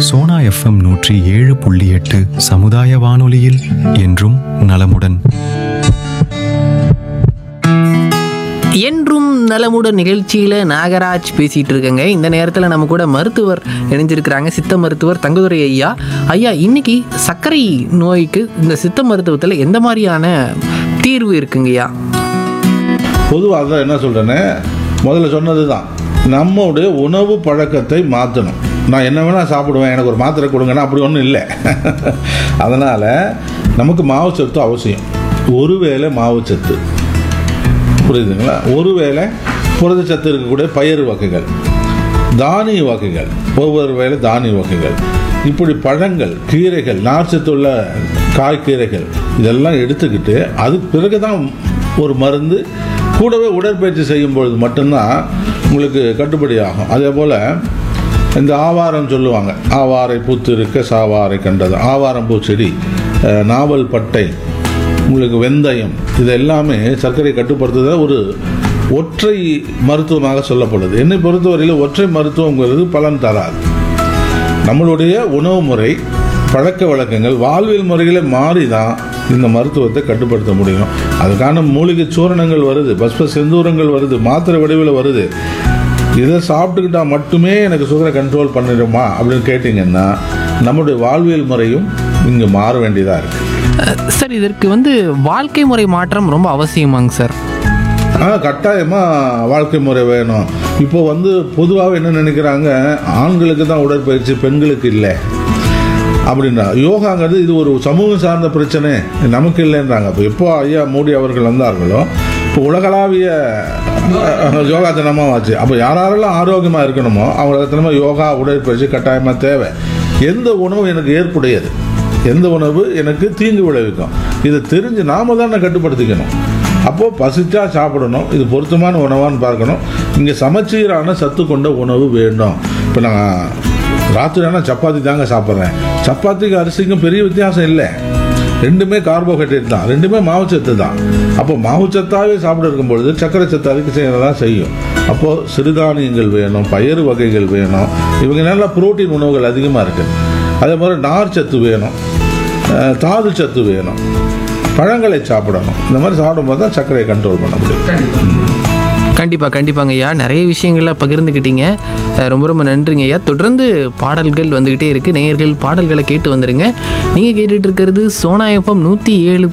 Sona FM நூற்றி ஏழு புள்ளி எட்டு சமுதாய வானொலியில் என்றும் நலமுடன் என்றும் நலமுடன் நிகழ்ச்சியில் நாகராஜ் பேசிகிட்டு இருக்கேங்க இந்த நேரத்தில் நம்ம கூட மருத்துவர் இணைஞ்சிருக்கிறாங்க சித்த மருத்துவர் தங்கதுரை ஐயா ஐயா இன்னைக்கு சர்க்கரை நோய்க்கு இந்த சித்த மருத்துவத்தில் எந்த மாதிரியான தீர்வு இருக்குங்கய்யா பொதுவாக தான் என்ன சொல்கிறேன்னு முதல்ல சொன்னது தான் நம்முடைய உணவு பழக்கத்தை மாற்றணும் நான் என்ன வேணால் சாப்பிடுவேன் எனக்கு ஒரு மாத்திரை கொடுங்கன்னா அப்படி ஒன்றும் இல்லை அதனால் நமக்கு மாவுச்சத்து அவசியம் ஒருவேளை மாவுச்சத்து புரியுதுங்களா ஒருவேளை புரதச்சத்து இருக்கக்கூடிய பயிறு வகைகள் தானிய வகைகள் ஒவ்வொரு வேளை தானிய வகைகள் இப்படி பழங்கள் கீரைகள் நார்ச்சத்துள்ள காய்கீரைகள் இதெல்லாம் எடுத்துக்கிட்டு அதுக்கு பிறகு தான் ஒரு மருந்து கூடவே உடற்பயிற்சி செய்யும் பொழுது மட்டும்தான் உங்களுக்கு கட்டுப்படி ஆகும் அதே போல் இந்த ஆவாரம் சொல்லுவாங்க ஆவாரை பூத்து இருக்க சாவாரை கண்டது ஆவாரம் பூச்செடி அஹ், நாவல் பட்டை உங்களுக்கு வெந்தயம் இது எல்லாமே சர்க்கரை கட்டுப்படுத்துத ஒரு ஒற்றை மருத்துவமாக சொல்லப்படுது என்னை பொறுத்தவரையில் ஒற்றை மருத்துவங்கிறது பலன் தராது நம்மளுடைய உணவு முறை பழக்க வழக்கங்கள் வாழ்வியல் முறைகளை மாறி தான் இந்த மருத்துவத்தை கட்டுப்படுத்த முடியும் அதுக்கான மூலிகை சூரணங்கள் வருது பஸ்ப செந்தூரங்கள் வருது மாத்திரை வடிவில் வருது இதை சாப்பிட்டுக்கிட்டா மட்டுமே எனக்கு சுகரை கண்ட்ரோல் பண்ணிடுமா அப்படின்னு கேட்டிங்கன்னா நம்முடைய வாழ்வியல் முறையும் இங்கே மாற வேண்டியதாக இருக்குது அஹ், சார் இதற்கு வந்து வாழ்க்கை முறை மாற்றம் ரொம்ப அவசியமாங்க சார் ஆ கட்டாயமாக வாழ்க்கை முறை வேணும் இப்போ வந்து பொதுவாக என்ன நினைக்கிறாங்க ஆண்களுக்கு தான் உடற்பயிற்சி பெண்களுக்கு இல்லை அப்படின்னா யோகாங்கிறது இது ஒரு சமூகம் சார்ந்த பிரச்சனை நமக்கு இல்லைன்றாங்க இப்போ எப்போ ஐயா மோடி அவர்கள் வந்தார்களோ இப்போ உலகளாவிய அஹ், யோகா தினமாக ஆச்சு அப்போ யாரெல்லாம் ஆரோக்கியமாக இருக்கணுமோ அவங்களுக்கு தினமும் யோகா உடற்பயிற்சி கட்டாயமாக தேவை எந்த உணவு எனக்கு ஏற்புடையது எந்த உணவு எனக்கு தீங்கு விளைவிக்கும் இதை தெரிஞ்சு நாம தானே கட்டுப்படுத்திக்கணும் அப்போது பசிச்சா சாப்பிடணும் இது பொருத்தமான உணவான்னு பார்க்கணும் இங்கே சமச்சீரான சத்து கொண்ட உணவு வேண்டும் இப்போ நான் ராத்திரி ஆனால் சப்பாத்தி தாங்க சாப்பிட்றேன் சப்பாத்திக்கு அரிசிக்கும் பெரிய வித்தியாசம் இல்லை ரெண்டுமே கார்போஹைட்ரேட் தான் ரெண்டுமே மாவுச்சத்து தான் அப்போ மாவுச்சத்தாவே சாப்பிட இருக்கும் பொழுது சர்க்கரை சத்து அதுக்கு செய்யறதான் செய்யும் அப்போது சிறுதானியங்கள் வேணும் பயிறு வகைகள் வேணும் இவங்க நல்லா புரோட்டீன் உணவுகள் அதிகமாக இருக்குது அதே மாதிரி நார் சத்து வேணும் அஹ், தாது சத்து வேணும் பழங்களை சாப்பிடணும் இந்த மாதிரி சாப்பிடும்போது தான் சர்க்கரையை கண்ட்ரோல் பண்ண முடியும் கண்டிப்பாக கண்டிப்பாங்க ஐயா நிறைய விஷயங்களை பகிர்ந்துக்கிட்டீங்க அஹ், ரொம்ப ரொம்ப நன்றிங்க ஐயா தொடர்ந்து பாடல்கள் வந்துக்கிட்டே இருக்குது நேயர்கள் பாடல்களை கேட்டு வந்துடுங்க நீங்கள் கேட்டுட்டு இருக்கிறது சோனா எஃப்எம் நூற்றி ஏழு